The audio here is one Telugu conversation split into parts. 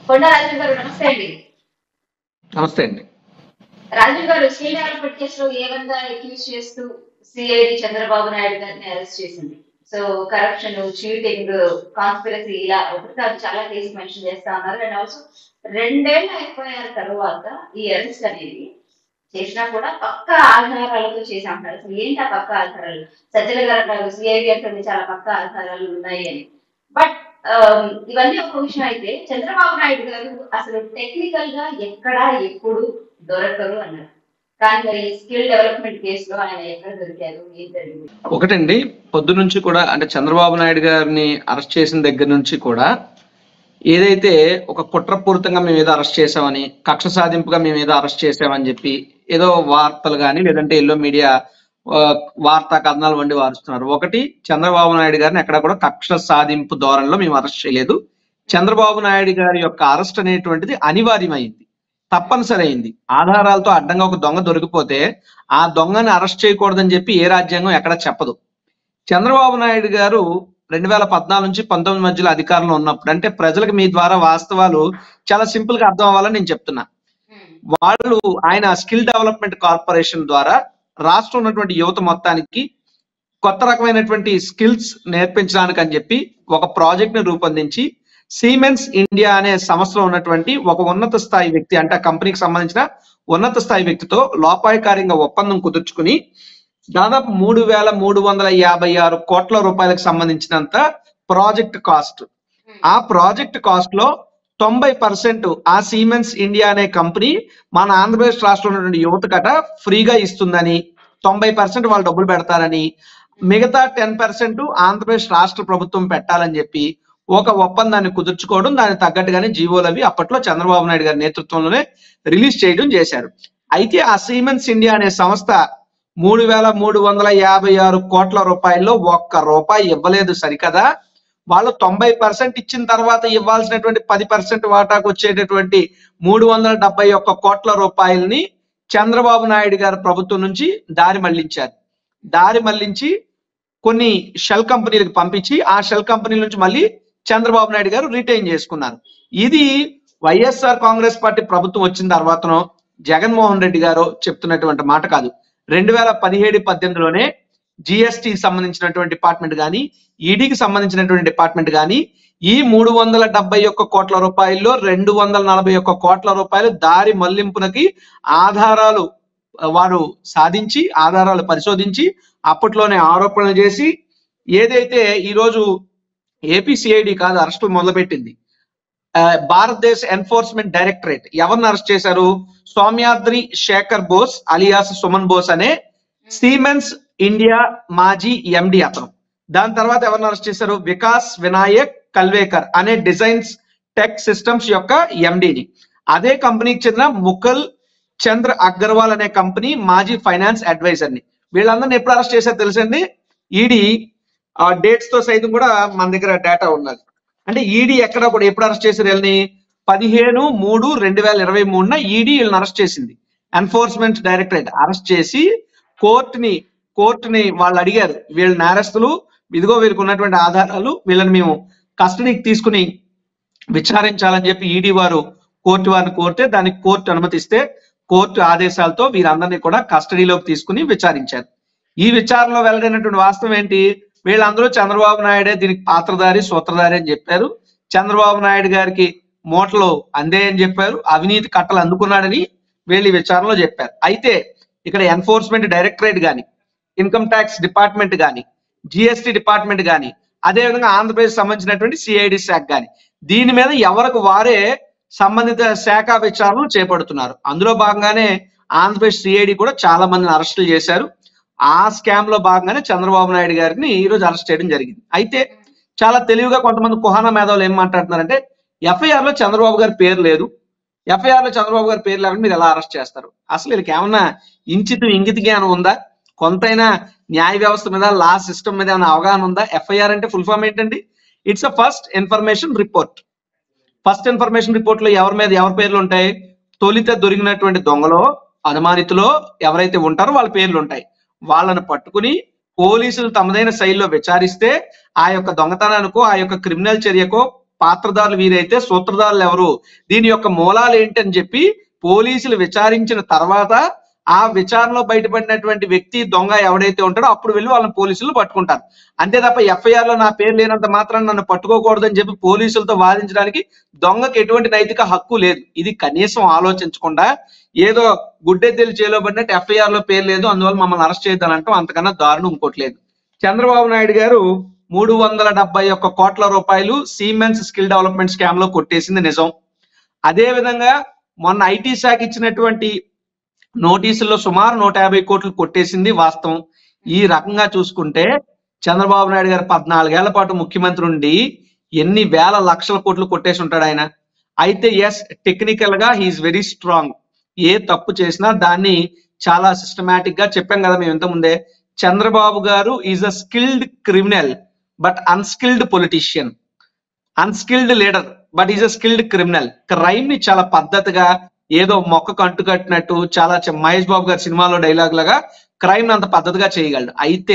కొండ రాజు గారు నమస్తే అండి నమస్తే అండి రాజు గారు స్టీ డెవలప్మెంట్ కేసులో ఏ విధంగా అక్యూజ్ చేస్తూ సిఐడి చంద్రబాబు నాయుడు గారిని అరెస్ట్ చేసింది సో కరప్షన్ చీటింగ్ కాన్స్పిరసీ ఇలా ఒకటి కాదు చాలా కేసు మెన్షన్ చేస్తా ఉన్నారు అండ్ ఆల్సో రెండేళ్ళు అయిపోయిన తర్వాత ఈ అరెస్ట్ అనేది చేసినా కూడా పక్కా ఆధారాలతో చేసి అంటారు అసలు ఏంటి ఆ పక్కా ఆధారాలు సజ్జల గారు అంటారు సిఐడి అంటే చాలా పక్కా ఆధారాలు ఉన్నాయి అని బట్ ఇవన్నీ ఒక విషయం అయితే చంద్రబాబు నాయుడు గారు అసలు టెక్నికల్ గా ఎక్కడ ఎప్పుడు దొరకరు అన్నారు కానీ మరి స్కిల్ డెవలప్మెంట్ కేసులో ఆయన ఎక్కడ దొరికారు ఏం జరిగింది ఒకటండి పొద్దు నుంచి కూడా అంటే చంద్రబాబు నాయుడు గారిని అరెస్ట్ చేసిన దగ్గర నుంచి కూడా ఏదైతే ఒక కుట్రపూరితంగా మేము ఏదో అరెస్ట్ చేసామని కక్ష సాధింపుగా మేము ఏదో అరెస్ట్ చేసామని చెప్పి ఏదో వార్తలు కానీ లేదంటే ఎల్లో మీడియా ఆ, వార్తా కథనాలు వండి వారుస్తున్నారు ఒకటి చంద్రబాబు నాయుడు గారిని ఎక్కడ కూడా కక్ష సాధింపు ధోరణిలో మేము అరెస్ట్ చేయలేదు చంద్రబాబు నాయుడు గారి యొక్క అరెస్ట్ అనేటువంటిది అనివార్యమైంది తప్పనిసరి అయింది ఆధారాలతో అడ్డంగా ఒక దొంగ దొరికిపోతే ఆ దొంగని అరెస్ట్ చేయకూడదని చెప్పి ఏ రాజ్యాంగం ఎక్కడ చెప్పదు చంద్రబాబు నాయుడు గారు రెండు వేల పద్నాలుగు నుంచి పంతొమ్మిది మధ్యలో అధికారంలో ఉన్నప్పుడు అంటే ప్రజలకు మీ ద్వారా వాస్తవాలు చాలా సింపుల్ గా అర్థం అవ్వాలని నేను చెప్తున్నా వాళ్ళు ఆయన స్కిల్ డెవలప్మెంట్ కార్పొరేషన్ ద్వారా రాష్ట్రం ఉన్నటువంటి యువత మొత్తానికి కొత్త రకమైనటువంటి స్కిల్స్ నేర్పించడానికి అని చెప్పి ఒక ప్రాజెక్ట్ ని రూపొందించి సీమెన్స్ ఇండియా అనే సంస్థలో ఉన్నటువంటి ఒక ఉన్నత స్థాయి వ్యక్తి అంటే ఆ కంపెనీకి సంబంధించిన ఉన్నత స్థాయి వ్యక్తితో లోపాయకారంగా ఒప్పందం కుదుర్చుకుని దాదాపు మూడు వేల మూడు వందల యాభై ఆరు కోట్ల రూపాయలకు సంబంధించినంత ప్రాజెక్ట్ కాస్ట్ ఆ ప్రాజెక్ట్ కాస్ట్ లో తొంభై పర్సెంట్ ఆ సీమెన్స్ ఇండియా అనే కంపెనీ మన ఆంధ్రప్రదేశ్ రాష్ట్రంలో ఉన్నటువంటి యువతకట ఫ్రీగా ఇస్తుందని తొంభై పర్సెంట్ వాళ్ళు డబ్బులు పెడతారని మిగతా టెన్ పర్సెంట్ ఆంధ్రప్రదేశ్ రాష్ట్ర ప్రభుత్వం పెట్టాలని చెప్పి ఒక ఒప్పందాన్ని కుదుర్చుకోవడం దానికి తగ్గట్టుగానే జీవోలు అవి అప్పట్లో చంద్రబాబు నాయుడు గారి నేతృత్వంలోనే రిలీజ్ చేయడం చేశారు అయితే ఆ సీమెన్స్ ఇండియా అనే సంస్థ మూడు వేల మూడు వందల యాభై ఆరు కోట్ల రూపాయల్లో ఒక్క రూపాయి ఇవ్వలేదు సరికదా వాళ్ళు తొంభై పర్సెంట్ ఇచ్చిన తర్వాత ఇవ్వాల్సినటువంటి పది పర్సెంట్ వాటాకు వచ్చేటటువంటి మూడు వందల డెబ్బై ఒక్క కోట్ల రూపాయలని చంద్రబాబు నాయుడు గారి ప్రభుత్వం నుంచి దారి మళ్లించారు దారి మళ్లించి కొన్ని షెల్ కంపెనీలకు పంపించి ఆ షెల్ కంపెనీల నుంచి మళ్ళీ చంద్రబాబు నాయుడు గారు రిటైన్ చేసుకున్నారు ఇది వైఎస్ఆర్ కాంగ్రెస్ పార్టీ ప్రభుత్వం వచ్చిన తర్వాతనో జగన్మోహన్ రెడ్డి గారు చెప్తున్నటువంటి మాట కాదు రెండు వేల పదిహేడు పద్దెనిమిదిలోనే జిఎస్టికి సంబంధించినటువంటి డిపార్ట్మెంట్ కానీ ఈడీకి సంబంధించినటువంటి డిపార్ట్మెంట్ కానీ ఈ మూడు వందల డెబ్బై ఒక్క కోట్ల రూపాయల్లో రెండు వందల నలభై ఒక్క కోట్ల రూపాయలు దారి మళ్లింపునకి ఆధారాలు ఆ, వారు సాధించి ఆధారాలు పరిశోధించి అప్పట్లోనే ఆరోపణలు చేసి ఏదైతే ఈరోజు ఏపీసీఐడి కాదు అరెస్టులు మొదలుపెట్టింది ఆ, భారతదేశ ఎన్ఫోర్స్మెంట్ డైరెక్టరేట్ ఎవరిని అరెస్ట్ చేశారు సౌమ్యాద్రి శేఖర్ బోస్ అలియాస్ సుమన్ బోస్ అనే సీమెన్స్ ఇండియా మాజీ ఎండి అతను దాని తర్వాత ఎవరిని అరెస్ట్ చేశారు వికాస్ వినాయక్ కల్వేకర్ అనే డిజైన్స్ టెక్ సిస్టమ్స్ యొక్క ఎండిని అదే కంపెనీకి చెందిన ముకల్ చంద్ర అగర్వాల్ అనే కంపెనీ మాజీ ఫైనాన్స్ అడ్వైజర్ ని వీళ్ళందరిని ఎప్పుడు అరెస్ట్ చేశారు తెలుసండి ఈడీ ఆ డేట్స్ తో సైతం కూడా మన దగ్గర డేటా ఉన్నది అంటే ఈడీ ఎక్కడ కూడా ఎప్పుడు అరెస్ట్ చేశారు వీళ్ళని పదిహేను మూడు రెండు వేల ఇరవై మూడున ఈడీ వీళ్ళని అరెస్ట్ చేసింది ఎన్ఫోర్స్మెంట్ డైరెక్టరేట్ అరెస్ట్ చేసి కోర్టుని కోర్టుని వాళ్ళు అడిగారు వీళ్ళ నేరస్తులు ఇదిగో వీరికి ఉన్నటువంటి ఆధారాలు వీళ్ళని మేము కస్టడీకి తీసుకుని విచారించాలని చెప్పి ఈడీ వారు కోర్టు వారిని కోరితే దానికి కోర్టు అనుమతిస్తే కోర్టు ఆదేశాలతో వీరందరినీ కూడా కస్టడీలోకి తీసుకుని విచారించారు ఈ విచారణలో వెల్లడైనటువంటి వాస్తవం ఏంటి వీళ్ళందరూ చంద్రబాబు నాయుడే దీనికి పాత్రధారి సూత్రధారి అని చెప్పారు చంద్రబాబు నాయుడు గారికి మూటలు అందే అని చెప్పారు అవినీతి కట్టలు అందుకున్నాడని వీళ్ళు ఈ విచారణలో చెప్పారు అయితే ఇక్కడ ఎన్ఫోర్స్మెంట్ డైరెక్టరేట్ గాని ఇన్కమ్ ట్యాక్స్ డిపార్ట్మెంట్ గాని జిఎస్టి డిపార్ట్మెంట్ గాని అదేవిధంగా ఆంధ్రప్రదేశ్ సంబంధించినటువంటి సిఐడి శాఖ గాని దీని మీద ఎవరికి వారే సంబంధిత శాఖ విచారణలు చేపడుతున్నారు అందులో భాగంగానే ఆంధ్రప్రదేశ్ సిఐడి కూడా చాలా మందిని అరెస్టులు చేశారు ఆ స్కామ్ లో భాగంగానే చంద్రబాబు నాయుడు గారిని ఈ రోజు అరెస్ట్ చేయడం జరిగింది అయితే చాలా తెలివిగా కొంతమంది కుహానా మేధావులు ఏం మాట్లాడుతున్నారంటే ఎఫ్ఐఆర్ లో చంద్రబాబు గారి పేరు లేదు ఎఫ్ఐఆర్ లో చంద్రబాబు గారి పేరు లేకుండా మీరు ఎలా అరెస్ట్ చేస్తారు అసలు వీళ్ళకి ఏమన్నా ఇంచిత ఇంగిత జ్ఞానం ఉందా కొంతైనా న్యాయ వ్యవస్థ మీద లా సిస్టమ్ మీద ఏమైనా అవగాహన ఉందా ఎఫ్ఐఆర్ అంటే ఫుల్ ఫామ్ ఏంటండి it's a first information report first information report లో ఎవరి మీద ఎవరి పేర్లు ఉంటాయి తొలిత దొరికినటువంటి దొంగలో అనుమానితులో ఎవరైతే ఉంటారో వాళ్ళ పేర్లు ఉంటాయి వాళ్ళని పట్టుకుని పోలీసులు తమదైన శైలిలో విచారిస్తే ఆ యొక్క దొంగతనానికో ఆ యొక్క క్రిమినల్ చర్యకో పాత్రదారులు వీరైతే సూత్రధారులు ఎవరు దీని యొక్క మూలాలు ఏంటి అని చెప్పి పోలీసులు విచారించిన తర్వాత ఆ విచారణలో బయటపడినటువంటి వ్యక్తి దొంగ ఎవడైతే ఉంటాడో అప్పుడు వెళ్ళి వాళ్ళని పోలీసులు పట్టుకుంటారు అంతే తప్ప ఎఫ్ఐఆర్ లో నా పేరు లేనంత మాత్రం నన్ను పట్టుకోకూడదని చెప్పి పోలీసులతో వాదించడానికి దొంగకి ఎటువంటి నైతిక హక్కు లేదు ఇది కనీసం ఆలోచించకుండా ఏదో గుడ్డెద్దెలు చేలో పడినట్టు ఎఫ్ఐఆర్ లో పేరు లేదు అందువల్ల మమ్మల్ని అరెస్ట్ చేద్దాని అంటాం అంతకన్నా దారుణం ఇంకోటి లేదు చంద్రబాబు నాయుడు గారు మూడు వందల డెబ్బై ఒక్క కోట్ల రూపాయలు సీమెన్స్ స్కిల్ డెవలప్మెంట్ స్కామ్ లో కొట్టేసింది నిజం అదే విధంగా మొన్న ఐటీ శాఖ ఇచ్చినటువంటి నోటీసుల్లో సుమారు నూట యాభై కోట్లు కొట్టేసింది వాస్తవం ఈ రకంగా చూసుకుంటే చంద్రబాబు నాయుడు గారు పద్నాలుగేళ్ల పాటు ముఖ్యమంత్రి ఉండి ఎన్ని వేల లక్షల కోట్లు కొట్టేసి ఉంటాడు ఆయన అయితే ఎస్ టెక్నికల్ గా హీఈస్ వెరీ స్ట్రాంగ్ ఏ తప్పు చేసినా దాన్ని చాలా సిస్టమేటిక్ గా చెప్పాం కదా మేము ఇంత ముందే చంద్రబాబు గారు is a skilled criminal but unskilled politician unskilled leader but is a skilled criminal crime ని చాలా పద్ధతిగా ఏదో మొక్కకు అంటుకట్టినట్టు చాలా చ- మహేష్ బాబు గారి సినిమాలో డైలాగ్ లాగా క్రైమ్ అంత పద్ధతిగా చేయగలడు అయితే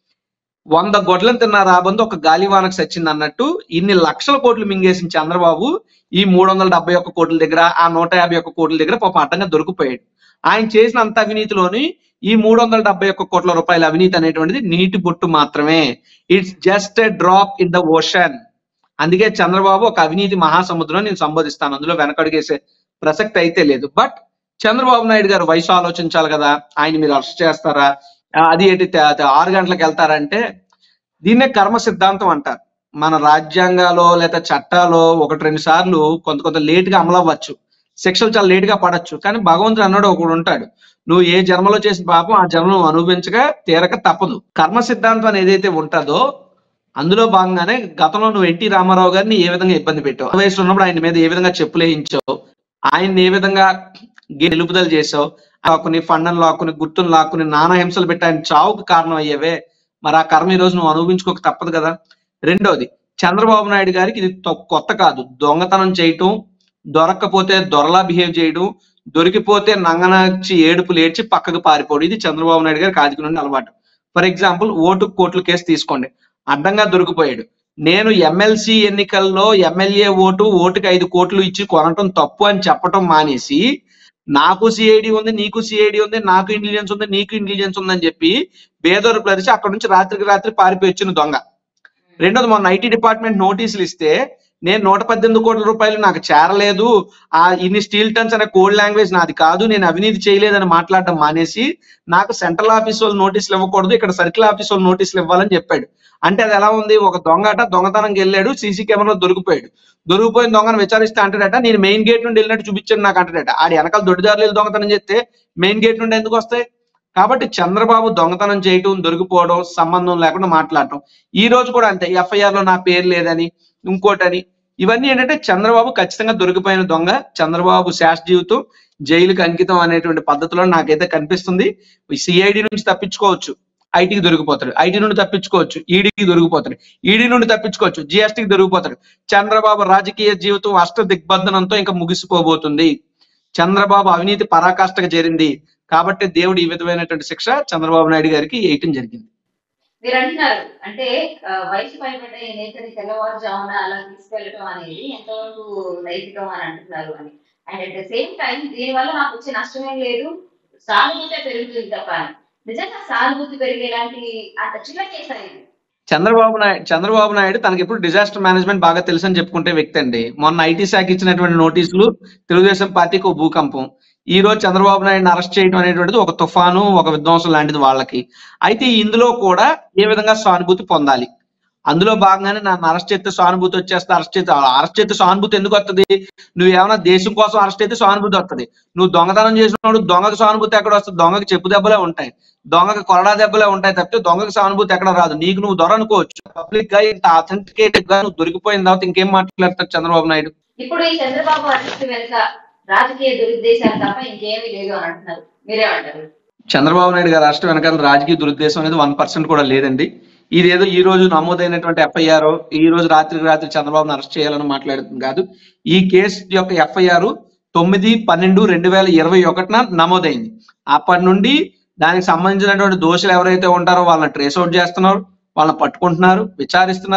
వంద గొడ్లను తిన్న రాబందు ఒక గాలివానకు సచ్చింది అన్నట్టు ఇన్ని లక్షల కోట్లు మింగేసిన చంద్రబాబు ఈ మూడు వందల డెబ్బై ఒక్క కోట్ల దగ్గర ఆ నూట యాభై ఒక్క కోట్ల దగ్గర పాపం అడ్డంగా దొరికిపోయాడు ఆయన చేసిన అంత అవినీతిలోని ఈ మూడు వందల డెబ్బై ఒక్క కోట్ల రూపాయల అవినీతి అనేటువంటిది నీటి బొట్టు మాత్రమే it's just a drop in the ocean అందుకే చంద్రబాబు ఒక అవినీతి మహాసముద్రం నేను సంబోధిస్తాను అందులో వెనకడుగేసే ప్రసక్తి అయితే లేదు బట్ చంద్రబాబు నాయుడు గారు వయసు ఆలోచించాలి కదా ఆయన మీరు అరెస్ట్ చేస్తారా ఆ, అది ఏంటి తే- తే- ఆరు గంటలకు వెళ్తారంటే దీన్నే కర్మ సిద్ధాంతం అంటారు మన రాజ్యాంగాలో లేదా చట్టాలో ఒకటి రెండు సార్లు కొంత కొంత లేట్ గా అమలు అవ్వచ్చు శిక్షలు చాలా లేట్ గా పడచ్చు కానీ భగవంతుడు అన్నాడు ఒకడు ఉంటాడు నువ్వు ఏ జన్మలో చేసిన పాపం ఆ జన్మ నువ్వు అనుభవించగా తీరక తప్పదు కర్మ సిద్ధాంతం అని ఏదైతే ఉంటుందో అందులో భాగంగానే గతంలో నువ్వు ఎన్టీ రామారావు గారిని ఏ విధంగా ఇబ్బంది పెట్టావు ఆ వయసులో ఉన్నప్పుడు ఆయన మీద ఏ విధంగా చెప్పులు వేయించావు ఆయన్ని ఏ విధంగా గే- నిలుపుదల చేసావు లాక్కుని ఫండన్ లాక్కుని గుర్తును లాక్కుని నానా హింసలు పెట్టి ఆయన చావుకు కారణం అయ్యేవే మరి ఆ కర్మ ఈ రోజు నువ్వు అనుభవించుకోక తప్పదు కదా రెండోది చంద్రబాబు నాయుడు గారికి ఇది తొ- కొత్త కాదు దొంగతనం చేయటం దొరక్కపోతే దొరలా బిహేవ్ చేయడం దొరికిపోతే నంగనచ్చి ఏడుపులు ఏడ్చి పక్కకు పారిపోవడం ఇది చంద్రబాబు నాయుడు గారికి ఆదికి నుండి అలవాటు ఫర్ ఎగ్జాంపుల్ ఓటు కోట్ల కేసు తీసుకోండి అడ్డంగా దొరికిపోయాడు నేను ఎమ్మెల్సీ ఎన్నికల్లో ఎమ్మెల్యే ఓటు ఓటుకి ఐదు కోట్లు ఇచ్చి కొనటం తప్పు అని చెప్పటం మానేసి నాకు సిఐడి ఉంది నీకు సిఐడి ఉంది నాకు ఇంటెలిజెన్స్ ఉంది నీకు ఇంటెలిజెన్స్ ఉందని చెప్పి బేదోరు పరిచి అక్కడ నుంచి రాత్రికి రాత్రి పారిపోయి వచ్చిన దొంగ రెండోది మొన్న ఐటీ డిపార్ట్మెంట్ నోటీసులు ఇస్తే నేను నూట పద్దెనిమిది కోట్ల రూపాయలు నాకు చేరలేదు ఆ ఇన్ని స్టీల్ టన్స్ అనే కోడ్ లాంగ్వేజ్ నాది కాదు నేను అవినీతి చేయలేదని మాట్లాడడం మానేసి నాకు సెంట్రల్ ఆఫీస్ వాళ్ళు నోటీసులు ఇవ్వకూడదు ఇక్కడ సర్కిల్ ఆఫీస్ వాళ్ళు నోటీసులు ఇవ్వాలని చెప్పాడు అంటే అది ఎలా ఉంది ఒక దొంగట దొంగతనంకి వెళ్ళాడు సీసీ కెమెరాలో దొరికిపోయాడు దొరికిపోయిన దొంగను విచారిస్తే అంటాడట నేను మెయిన్ గేట్ నుండి వెళ్ళినట్టు చూపించాను నాకు అంటాడట ఆడి వెనకాల దొడ్డిదారులు దొంగతనం చేస్తే మెయిన్ గేట్ నుండి ఎందుకు వస్తాయి కాబట్టి చంద్రబాబు దొంగతనం చేయటం దొరికిపోవడం సంబంధం లేకుండా మాట్లాడటం ఈ రోజు కూడా అంతే ఎఫ్ఐఆర్ లో నా పేరు లేదని ఇంకోటని ఇవన్నీ ఏంటంటే చంద్రబాబు ఖచ్చితంగా దొరికిపోయిన దొంగ చంద్రబాబు శాస జీవితం జైలుకి అంకితం అనేటువంటి పద్ధతిలో నాకైతే కనిపిస్తుంది సిఐడి నుంచి తప్పించుకోవచ్చు ఐటీకి దొరికిపోతాడు ఐటీ నుండి తప్పించుకోవచ్చు ఈడీకి దొరికిపోతాడు ఈడీ నుండి తప్పించుకోవచ్చు జిఎస్టీకి దొరికిపోతాడు చంద్రబాబు రాజకీయ జీవితం అష్ట దిగ్బంధనంతో ఇంకా ముగిసిపోబోతుంది చంద్రబాబు అవినీతి పరాకాష్ఠకు చేరింది కాబట్టి దేవుడు ఈ విధమైనటువంటి శిక్ష చంద్రబాబు నాయుడు గారికి వేయటం జరిగింది మీరు అంటున్నారు అంటే ఆ, వయసు పైబడ్డ ఈ నేతని తెల్లవారుజామున అలా తీసుకెళ్ళటం అనేది ఎంతవరకు నైతికం అని అంటున్నారు అని and at the same time దీనివల్ల నాకు వచ్చే నష్టమేం లేదు సానుభూతి పెరుగుతుంది తప్ప అని. నిజంగా సానుభూతి పెరిగేలాంటి అంత చిన్న కేసు అనేది చంద్రబాబు నాయుడు చంద్రబాబు నాయుడు తనకి ఇప్పుడు డిజాస్టర్ మేనేజ్మెంట్ బాగా తెలుసు అని చెప్పుకుంటే వ్యక్తి అండి మొన్న ఐటీ శాఖ ఇచ్చినటువంటి నోటీసులు తెలుగుదేశం పార్టీకి ఒక భూకంపం ఈ రోజు చంద్రబాబు నాయుడు అరెస్ట్ చేయడం అనేటువంటిది ఒక తుఫాను ఒక విధ్వంసం లాంటిది వాళ్ళకి అయితే ఇందులో కూడా ఏ విధంగా సానుభూతి పొందాలి అందులో భాగంగానే నన్ను అరెస్ట్ చేస్తే సానుభూతి వచ్చేస్తే అరెస్ట్ చేస్తే అరెస్ట్ చేస్తే సానుభూతి ఎందుకు వస్తుంది నువ్వు ఏమైనా దేశం కోసం అరెస్ట్ అయితే సానుభూతి వస్తుంది నువ్వు దొంగతనం చేసినప్పుడు దొంగకు సానుభూతి ఎక్కడ వస్తుంది దొంగకి చెప్పు దెబ్బలే ఉంటాయి దొంగకి కొరడా దెబ్బలే ఉంటాయి తప్పితే దొంగకి సానుభూతి ఎక్కడ రాదు నీకు నువ్వు దొర అనుకోవచ్చు పబ్లిక్ గా ఇంత అథెంటికేటెడ్ గా నువ్వు దొరికిపోయిన తర్వాత ఇంకేం మాట్లాడతాడు చంద్రబాబు నాయుడు ఇప్పుడు ఈ చంద్రబాబు అరెస్ట్ వెనుక రాజకీయ దురుద్దేశాలు తప్ప ఇంకేమీ లేదు అని అంటున్నారు మీరేమంటారు చంద్రబాబు నాయుడు గారి రాష్ట్ర వెనకాల రాజకీయ దురుద్దేశం అనేది వన్ పర్సెంట్ కూడా లేదండి ఇదేదో ఈ రోజు నమోదైనటువంటి ఎఫ్ఐఆర్ ఈ రోజు రాత్రికి రాత్రి చంద్రబాబును అరెస్ట్ చేయాలని మాట్లాడుతుంది కాదు ఈ కేసు యొక్క ఎఫ్ఐఆర్ తొమ్మిది పన్నెండు రెండు వేల ఇరవై ఒకటిన నమోదైంది అప్పటి నుండి దానికి సంబంధించినటువంటి దోషులు ఎవరైతే ఉంటారో వాళ్ళని ట్రేస్ అవుట్ చేస్తున్నారు వాళ్ళని పట్టుకుంటున్నారు విచారిస్తున్నారు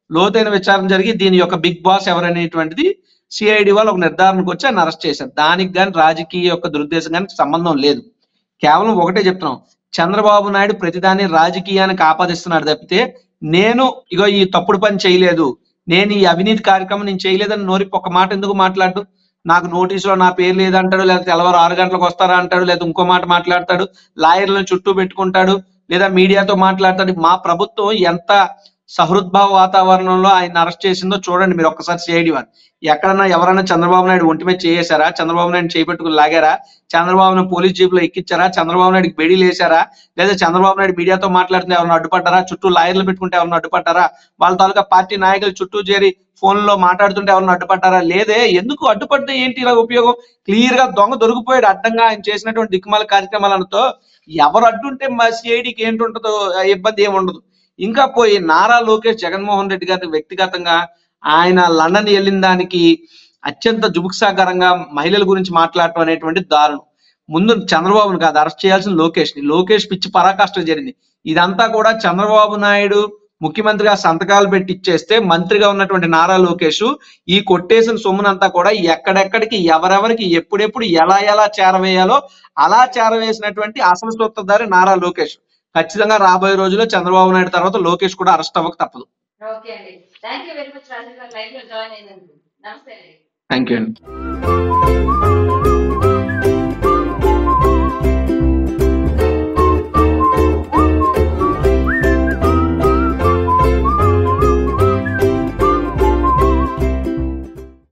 లోతైన విచారణ జరిగి దీని యొక్క బిగ్ బాస్ ఎవరనేటువంటిది సిఐడి వాళ్ళు ఒక నిర్ధారణకు వచ్చి ఆయన అరెస్ట్ చేశారు దానికి కానీ రాజకీయ యొక్క దురుద్దేశం కానీ సంబంధం లేదు కేవలం ఒకటే చెప్తున్నాం చంద్రబాబు నాయుడు ప్రతిదాన్ని రాజకీయానికి ఆపాదిస్తున్నాడు తప్పితే నేను ఇగో ఈ తప్పుడు పని చేయలేదు నేను ఈ అవినీతి కార్యక్రమం నేను చేయలేదని నోరికి ఒక మాట ఎందుకు మాట్లాడు నాకు నోటీసులో నా పేరు లేదంటాడు లేదా తెల్లవారు ఆరు గంటలకు వస్తారా అంటాడు లేదా ఇంకో మాట మాట్లాడతాడు లాయర్లను చుట్టూ పెట్టుకుంటాడు లేదా మీడియాతో మాట్లాడతాడు మా ప్రభుత్వం ఎంత సహృద్భావ వాతావరణంలో ఆయన అరెస్ట్ చేసిందో చూడండి మీరు ఒక్కసారి సిఐడి వారు ఎక్కడన్నా ఎవరైనా చంద్రబాబు నాయుడు ఒంటి మీద చేసారా చంద్రబాబు నాయుడు చేపెట్టుకుని లాగారా చంద్రబాబు నాయుడు పోలీస్ జీప్ లో ఎక్కించారా చంద్రబాబు నాయుడుకి బెడీలు వేసారా లేదా చంద్రబాబు నాయుడు మీడియాతో మాట్లాడుతుంటే ఎవరైనా అడ్డుపడ్డారా చుట్టూ లాయర్లు పెట్టుకుంటే ఎవరైనా అడ్డుపడ్డారా వాళ్ళ తాలూకా పార్టీ నాయకులు చుట్టూ చేరి ఫోన్ లో మాట్లాడుతుంటే ఎవరైనా అడ్డుపడ్డారా లేదే ఎందుకు అడ్డుపడితే ఏంటి ఇలా ఉపయోగం క్లియర్ గా దొంగ దొరికిపోయాడు అడ్డంగా ఆయన చేసినటువంటి దిక్కుమాల కార్యక్రమాలతో ఎవరు అడ్డుంటే మా సిఐడికి ఏంటి ఉంటుందో ఆ ఇబ్బంది ఏమి ఉండదు ఇంకా పోయి నారా లోకేష్ జగన్మోహన్ రెడ్డి గారి వ్యక్తిగతంగా ఆయన లండన్ వెళ్ళిన దానికి అత్యంత జుగుప్సాకరంగా మహిళల గురించి మాట్లాడటం అనేటువంటి దారుణం ముందు చంద్రబాబును కాదు అరెస్ట్ చేయాల్సిన లోకేష్ ని లోకేష్ పిచ్చి పరాకాష్ట జరిగింది ఇదంతా కూడా చంద్రబాబు నాయుడు ముఖ్యమంత్రిగా సంతకాలు పెట్టి ఇచ్చేస్తే మంత్రిగా ఉన్నటువంటి నారా లోకేష్ ఈ కొట్టేసిన సొమ్మునంతా కూడా ఎక్కడెక్కడికి ఎవరెవరికి ఎప్పుడెప్పుడు ఎలా ఎలా చేరవేయాలో అలా చేరవేసినటువంటి అసలు సూత్రధారి నారా లోకేష్ ఖచ్చితంగా రాబోయే రోజుల్లో చంద్రబాబు నాయుడు తర్వాత లోకేష్ కూడా అరెస్ట్ అవ్వక తప్పదు ఓకే అండి thank you very much Raju గారు లైవ్ లో జాయిన్ అయినందుకు నమస్తే అండి థ్యాంక్ యూ అండి